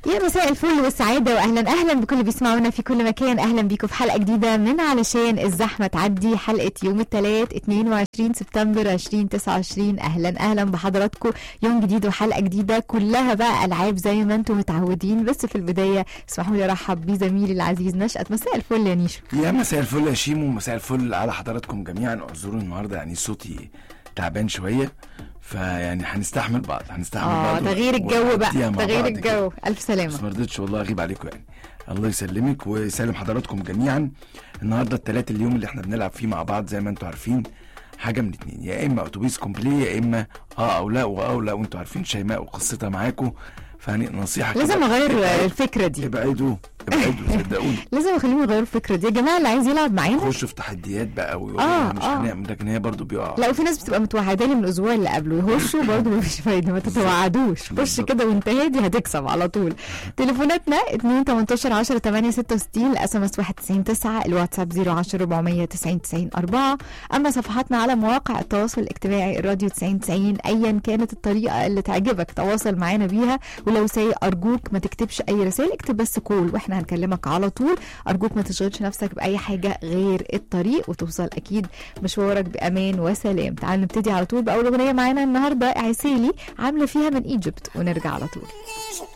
يا مساء الفل والسعادة وأهلا أهلا بكل اللي بيسمعونا في كل مكان أهلا بيكم في حلقة جديدة من علشان الزحمة تعدي حلقة يوم الثلاث 22 سبتمبر 2029 أهلا أهلا بحضراتكم يوم جديد وحلقة جديدة كلها بقى ألعاب زي ما أنتم متعودين بس في البداية اسمحوا لي أرحب بزميلي العزيز نشأت مساء الفل يا نيشو يا مساء الفل يا شيمو مساء الفل على حضراتكم جميعا اعذروا النهارده يعني صوتي تعبان شويه فيعني هنستحمل بعض هنستحمل اه بعض تغيير الجو بقى ونعديها مع تغيير بعض كده. الجو ألف سلامة بس ما رضيتش والله اغيب عليكم يعني الله يسلمك ويسلم حضراتكم جميعا النهارده التلات اليوم اللي احنا بنلعب فيه مع بعض زي ما انتم عارفين حاجه من اتنين يا اما اتوبيس كومبلي يا اما اه او لا واه او لا وانتم عارفين شيماء وقصتها معاكم فيعني نصيحه كده، لازم أغير ابعدوا- الفكرة دي ابعدوا ابعدوا صدقوني لازم أخليهم يغيروا الفكرة دي يا جماعة اللي عايز يلعب معانا خشوا في تحديات بقى ويقولوا آه، آه مش آه. هنعمل لكن هي برضه بيقع لا وفي ناس بتبقى متوعداني من الاسبوع اللي قبله يخشوا برضه مفيش فايده ما تتوعدوش خش بالظبط. كده وانت هادي هتكسب على طول تليفوناتنا 2 18 10 8 66 الاس ام اس 91 9 الواتساب 010 490 90 4 اما صفحاتنا على مواقع التواصل الاجتماعي الراديو 90 90 ايا كانت الطريقه اللي تعجبك تواصل معانا بيها ولو سايق ارجوك ما تكتبش اي رسائل اكتب بس كول واحنا هنكلمك على طول ارجوك ما تشغلش نفسك باي حاجه غير الطريق وتوصل اكيد مشوارك بامان وسلام تعال نبتدي على طول باول اغنيه معانا النهارده عسيلي عامله فيها من ايجيبت ونرجع على طول